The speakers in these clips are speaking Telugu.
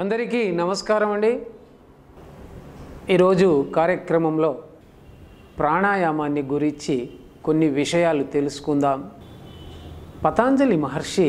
అందరికీ నమస్కారం అండి ఈరోజు కార్యక్రమంలో ప్రాణాయామాన్ని గురించి కొన్ని విషయాలు తెలుసుకుందాం పతాంజలి మహర్షి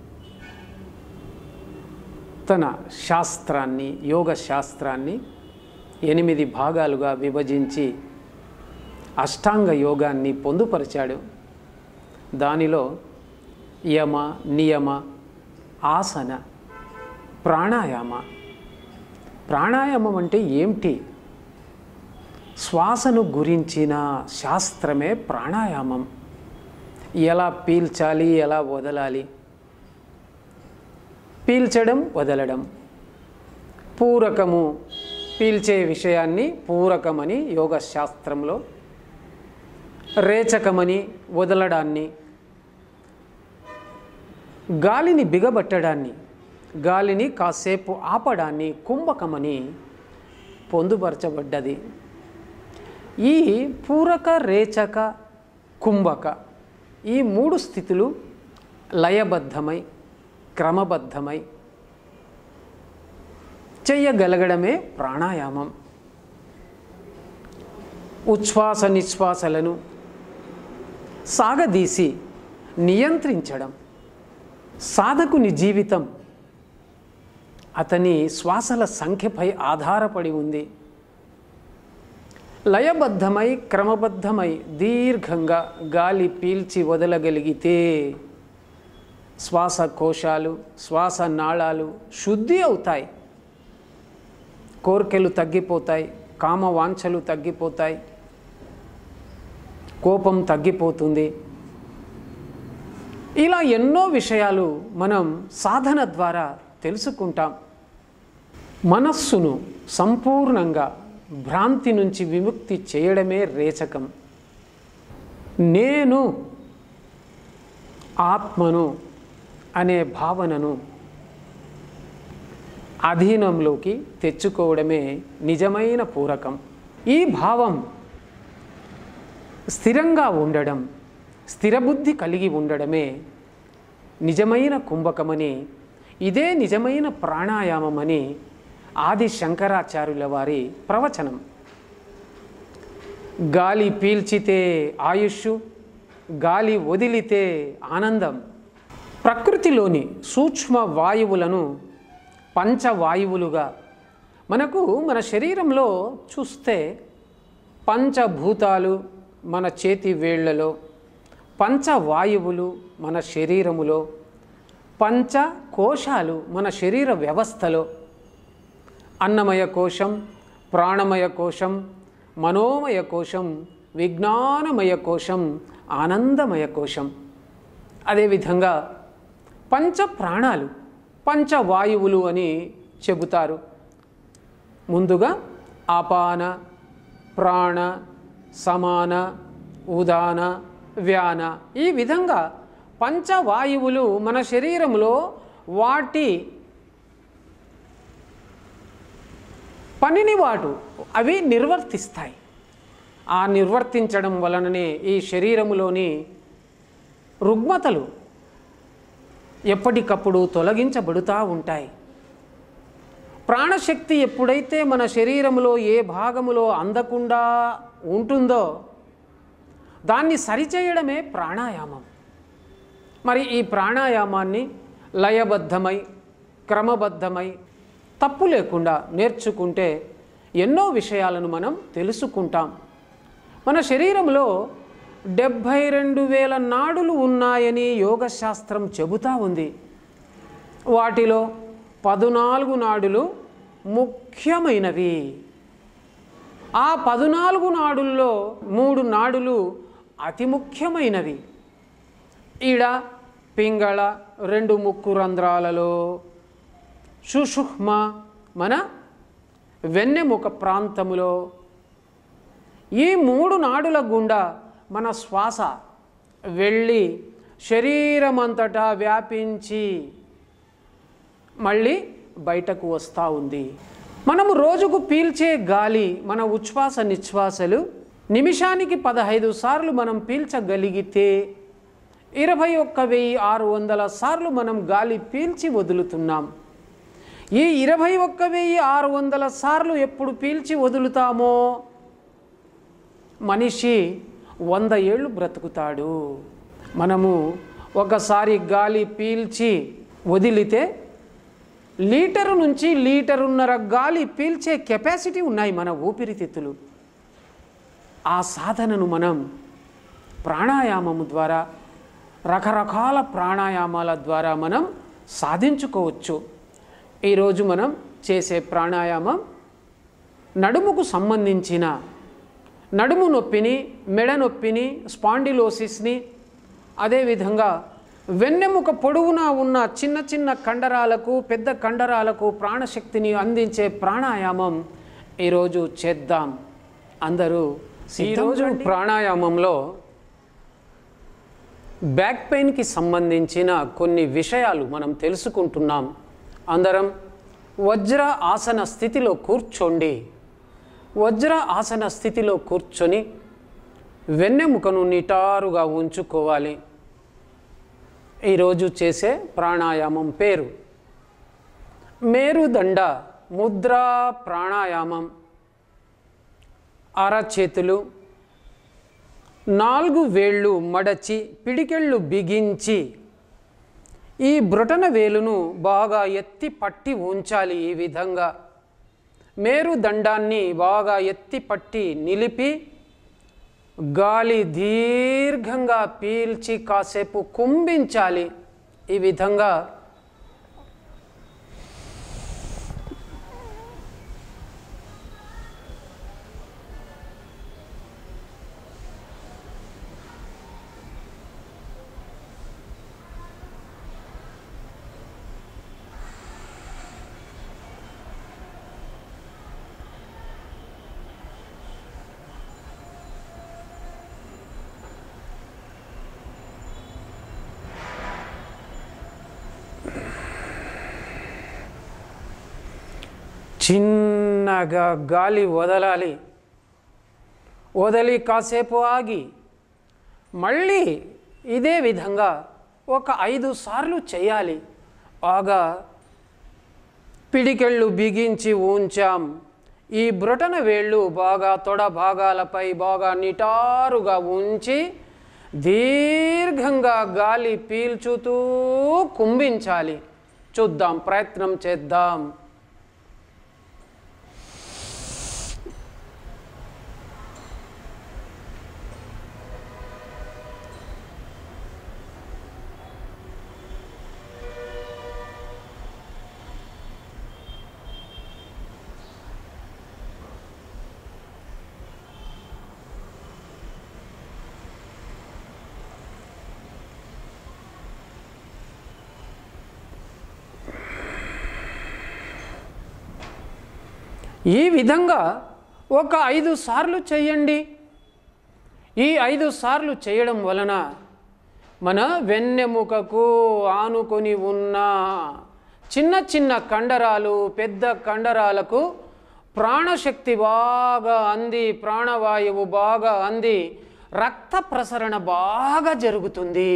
తన శాస్త్రాన్ని యోగ శాస్త్రాన్ని ఎనిమిది భాగాలుగా విభజించి అష్టాంగ యోగాన్ని పొందుపరిచాడు దానిలో యమ నియమ ఆసన ప్రాణాయామ ప్రాణాయామం అంటే ఏమిటి శ్వాసను గురించిన శాస్త్రమే ప్రాణాయామం ఎలా పీల్చాలి ఎలా వదలాలి పీల్చడం వదలడం పూరకము పీల్చే విషయాన్ని పూరకమని యోగ శాస్త్రంలో రేచకమని వదలడాన్ని గాలిని బిగబట్టడాన్ని గాలిని కాసేపు ఆపడాన్ని కుంభకమని పొందుపరచబడ్డది ఈ పూరక రేచక కుంభక ఈ మూడు స్థితులు లయబద్ధమై క్రమబద్ధమై చెయ్యగలగడమే ప్రాణాయామం ఉచ్ఛ్వాస నిశ్వాసలను సాగదీసి నియంత్రించడం సాధకుని జీవితం అతని శ్వాసల సంఖ్యపై ఆధారపడి ఉంది లయబద్ధమై క్రమబద్ధమై దీర్ఘంగా గాలి పీల్చి వదలగలిగితే శ్వాసకోశాలు శ్వాస నాళాలు శుద్ధి అవుతాయి కోరికలు తగ్గిపోతాయి కామ వాంఛలు తగ్గిపోతాయి కోపం తగ్గిపోతుంది ఇలా ఎన్నో విషయాలు మనం సాధన ద్వారా తెలుసుకుంటాం మనస్సును సంపూర్ణంగా భ్రాంతి నుంచి విముక్తి చేయడమే రేచకం నేను ఆత్మను అనే భావనను అధీనంలోకి తెచ్చుకోవడమే నిజమైన పూరకం ఈ భావం స్థిరంగా ఉండడం స్థిరబుద్ధి కలిగి ఉండడమే నిజమైన కుంభకమని ఇదే నిజమైన ప్రాణాయామమని ఆది శంకరాచార్యుల వారి ప్రవచనం గాలి పీల్చితే ఆయుష్ గాలి వదిలితే ఆనందం ప్రకృతిలోని సూక్ష్మ వాయువులను పంచవాయువులుగా మనకు మన శరీరంలో చూస్తే పంచభూతాలు మన చేతి వేళ్లలో పంచవాయువులు మన శరీరములో పంచ కోశాలు మన శరీర వ్యవస్థలో అన్నమయ కోశం ప్రాణమయ కోశం మనోమయ కోశం విజ్ఞానమయ కోశం ఆనందమయ కోశం అదేవిధంగా పంచ ప్రాణాలు పంచవాయువులు అని చెబుతారు ముందుగా ఆపాన ప్రాణ సమాన ఉదాన వ్యాన ఈ విధంగా పంచవాయువులు మన శరీరంలో వాటి పనిని వాటు అవి నిర్వర్తిస్తాయి ఆ నిర్వర్తించడం వలననే ఈ శరీరములోని రుగ్మతలు ఎప్పటికప్పుడు తొలగించబడుతూ ఉంటాయి ప్రాణశక్తి ఎప్పుడైతే మన శరీరంలో ఏ భాగములో అందకుండా ఉంటుందో దాన్ని సరిచేయడమే ప్రాణాయామం మరి ఈ ప్రాణాయామాన్ని లయబద్ధమై క్రమబద్ధమై తప్పు లేకుండా నేర్చుకుంటే ఎన్నో విషయాలను మనం తెలుసుకుంటాం మన శరీరంలో డెబ్భై రెండు వేల నాడులు ఉన్నాయని యోగశాస్త్రం చెబుతా ఉంది వాటిలో పదునాలుగు నాడులు ముఖ్యమైనవి ఆ పదునాలుగు నాడుల్లో మూడు నాడులు అతి ముఖ్యమైనవి ఈడ పింగళ రెండు ముక్కు రంధ్రాలలో సుషుష్మ మన వెన్నెముక ప్రాంతములో ఈ మూడు నాడుల గుండా మన శ్వాస వెళ్ళి శరీరమంతటా వ్యాపించి మళ్ళీ బయటకు వస్తూ ఉంది మనము రోజుకు పీల్చే గాలి మన ఉచ్ఛ్వాస నిశ్వాసలు నిమిషానికి పదహైదు సార్లు మనం పీల్చగలిగితే ఇరవై ఒక్క వెయ్యి ఆరు వందల సార్లు మనం గాలి పీల్చి వదులుతున్నాం ఈ ఇరవై ఒక్క వెయ్యి ఆరు వందల సార్లు ఎప్పుడు పీల్చి వదులుతామో మనిషి వంద ఏళ్ళు బ్రతుకుతాడు మనము ఒకసారి గాలి పీల్చి వదిలితే లీటరు నుంచి లీటరున్నర గాలి పీల్చే కెపాసిటీ ఉన్నాయి మన ఊపిరితిత్తులు ఆ సాధనను మనం ప్రాణాయామము ద్వారా రకరకాల ప్రాణాయామాల ద్వారా మనం సాధించుకోవచ్చు ఈరోజు మనం చేసే ప్రాణాయామం నడుముకు సంబంధించిన నడుము నొప్పిని మెడ నొప్పిని స్పాండిలోసిస్ని అదేవిధంగా వెన్నెముక పొడవునా ఉన్న చిన్న చిన్న కండరాలకు పెద్ద కండరాలకు ప్రాణశక్తిని అందించే ప్రాణాయామం ఈరోజు చేద్దాం అందరూ ఈరోజు ప్రాణాయామంలో బ్యాక్ పెయిన్కి సంబంధించిన కొన్ని విషయాలు మనం తెలుసుకుంటున్నాం అందరం వజ్ర ఆసన స్థితిలో కూర్చోండి వజ్ర ఆసన స్థితిలో కూర్చొని వెన్నెముకను నిటారుగా ఉంచుకోవాలి ఈరోజు చేసే ప్రాణాయామం పేరు మేరుదండ ముద్రా ప్రాణాయామం అరచేతులు నాలుగు వేళ్ళు మడచి పిడికెళ్ళు బిగించి ఈ బ్రొటన వేలును బాగా ఎత్తి పట్టి ఉంచాలి ఈ విధంగా మేరుదండాన్ని బాగా ఎత్తి పట్టి నిలిపి గాలి దీర్ఘంగా పీల్చి కాసేపు కుంభించాలి ఈ విధంగా చిన్నగా గాలి వదలాలి వదిలి కాసేపు ఆగి మళ్ళీ ఇదే విధంగా ఒక ఐదు సార్లు చేయాలి బాగా పిడికెళ్ళు బిగించి ఉంచాం ఈ బ్రొటన వేళ్ళు బాగా తొడ భాగాలపై బాగా నిటారుగా ఉంచి దీర్ఘంగా గాలి పీల్చుతూ కుంభించాలి చూద్దాం ప్రయత్నం చేద్దాం ఈ విధంగా ఒక ఐదు సార్లు చేయండి ఈ ఐదు సార్లు చేయడం వలన మన వెన్నెముకకు ఆనుకొని ఉన్న చిన్న చిన్న కండరాలు పెద్ద కండరాలకు ప్రాణశక్తి బాగా అంది ప్రాణవాయువు బాగా అంది రక్త ప్రసరణ బాగా జరుగుతుంది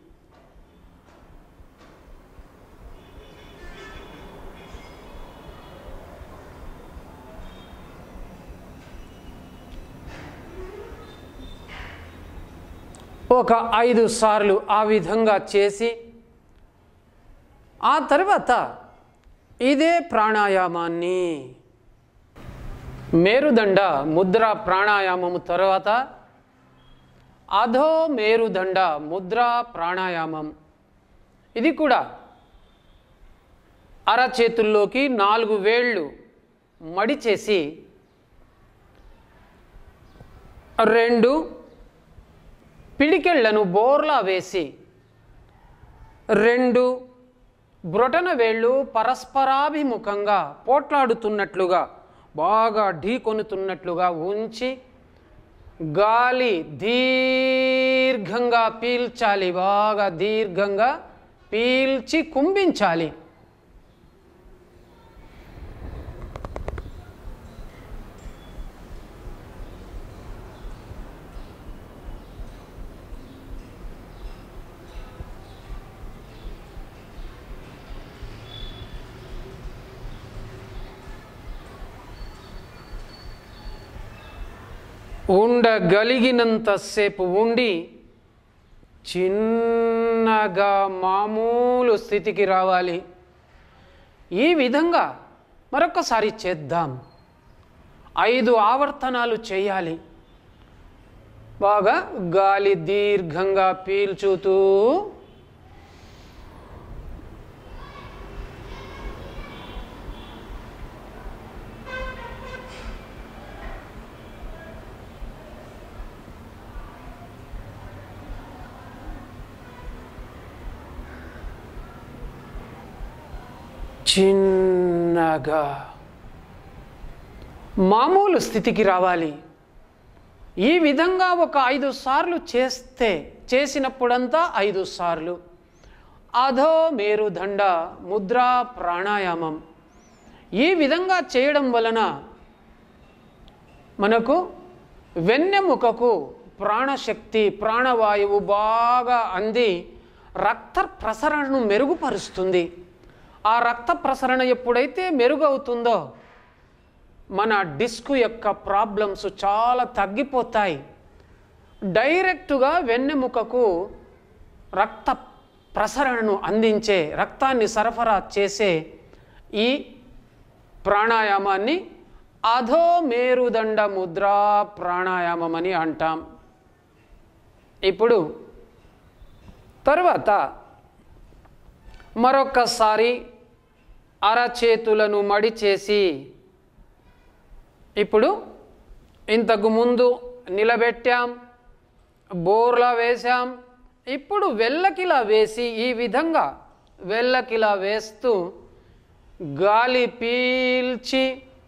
ఒక ఐదు సార్లు ఆ విధంగా చేసి ఆ తర్వాత ఇదే ప్రాణాయామాన్ని మేరుదండ ముద్ర ప్రాణాయామము తర్వాత అధో మేరుదండ ముద్ర ప్రాణాయామం ఇది కూడా అరచేతుల్లోకి నాలుగు వేళ్ళు మడిచేసి రెండు పిడికెళ్లను బోర్లా వేసి రెండు బ్రొటన వేళ్ళు పరస్పరాభిముఖంగా పోట్లాడుతున్నట్లుగా బాగా ఢీకొనుతున్నట్లుగా ఉంచి గాలి దీర్ఘంగా పీల్చాలి బాగా దీర్ఘంగా పీల్చి కుంభించాలి ఉండగలిగినంతసేపు ఉండి చిన్నగా మామూలు స్థితికి రావాలి ఈ విధంగా మరొకసారి చేద్దాం ఐదు ఆవర్తనాలు చేయాలి బాగా గాలి దీర్ఘంగా పీల్చుతూ చిన్నగా మామూలు స్థితికి రావాలి ఈ విధంగా ఒక ఐదు సార్లు చేస్తే చేసినప్పుడంతా ఐదు సార్లు అధో మేరుదండ ముద్రా ప్రాణాయామం ఈ విధంగా చేయడం వలన మనకు వెన్నెముకకు ప్రాణశక్తి ప్రాణవాయువు బాగా అంది రక్త ప్రసరణను మెరుగుపరుస్తుంది ఆ రక్త ప్రసరణ ఎప్పుడైతే మెరుగవుతుందో మన డిస్క్ యొక్క ప్రాబ్లమ్స్ చాలా తగ్గిపోతాయి డైరెక్టుగా వెన్నెముకకు రక్త ప్రసరణను అందించే రక్తాన్ని సరఫరా చేసే ఈ ప్రాణాయామాన్ని అధో మేరుదండ ముద్రా ప్రాణాయామం అని అంటాం ఇప్పుడు తరువాత మరొక్కసారి అరచేతులను మడిచేసి ఇప్పుడు ఇంతకు ముందు నిలబెట్టాం బోర్లా వేశాం ఇప్పుడు వెళ్ళకిలా వేసి ఈ విధంగా వెళ్ళకిలా వేస్తూ గాలి పీల్చి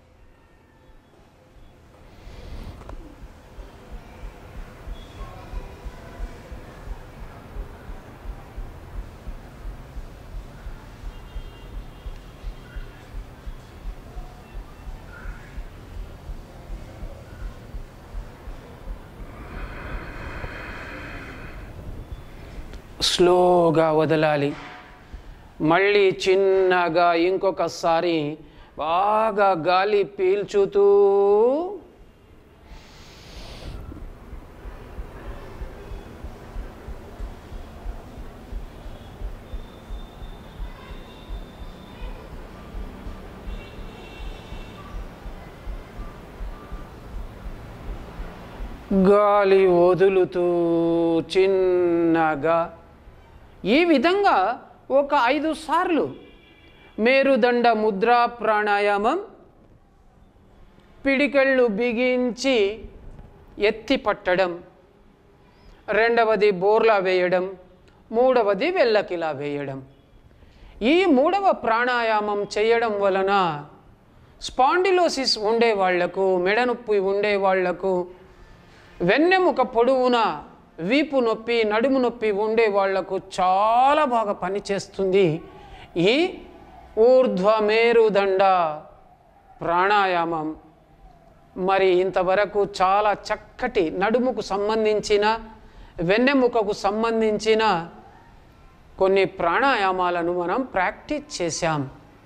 స్లోగా వదలాలి మళ్ళీ చిన్నగా ఇంకొకసారి బాగా గాలి పీల్చుతూ గాలి వదులుతూ చిన్నగా ఈ విధంగా ఒక ఐదు సార్లు మేరుదండ ముద్రా ప్రాణాయామం పిడికెళ్ళు బిగించి ఎత్తి పట్టడం రెండవది బోర్లా వేయడం మూడవది వెళ్ళకిలా వేయడం ఈ మూడవ ప్రాణాయామం చేయడం వలన స్పాండిలోసిస్ ఉండే వాళ్లకు మెడనొప్పి ఉండే వాళ్లకు వెన్నెముక పొడవున వీపు నొప్పి నడుము నొప్పి ఉండే వాళ్లకు చాలా బాగా పనిచేస్తుంది ఈ ఊర్ధ్వ మేరుదండ ప్రాణాయామం మరి ఇంతవరకు చాలా చక్కటి నడుముకు సంబంధించిన వెన్నెముకకు సంబంధించిన కొన్ని ప్రాణాయామాలను మనం ప్రాక్టీస్ చేశాం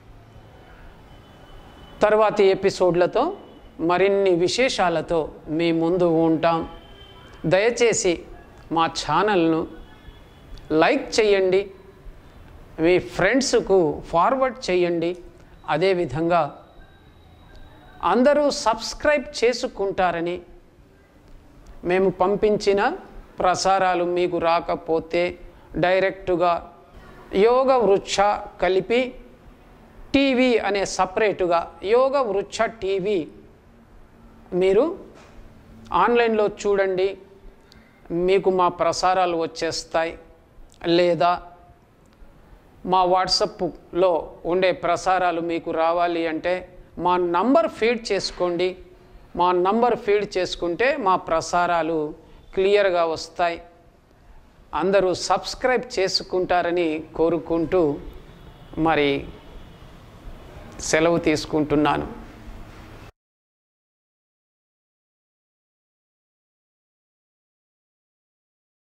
తర్వాతి ఎపిసోడ్లతో మరిన్ని విశేషాలతో మీ ముందు ఉంటాం దయచేసి మా ఛానల్ను లైక్ చేయండి మీ ఫ్రెండ్స్కు ఫార్వర్డ్ చేయండి అదేవిధంగా అందరూ సబ్స్క్రైబ్ చేసుకుంటారని మేము పంపించిన ప్రసారాలు మీకు రాకపోతే డైరెక్టుగా యోగ వృక్ష కలిపి టీవీ అనే సపరేటుగా యోగ వృక్ష టీవీ మీరు ఆన్లైన్లో చూడండి మీకు మా ప్రసారాలు వచ్చేస్తాయి లేదా మా వాట్సప్లో ఉండే ప్రసారాలు మీకు రావాలి అంటే మా నంబర్ ఫీడ్ చేసుకోండి మా నంబర్ ఫీడ్ చేసుకుంటే మా ప్రసారాలు క్లియర్గా వస్తాయి అందరూ సబ్స్క్రైబ్ చేసుకుంటారని కోరుకుంటూ మరి సెలవు తీసుకుంటున్నాను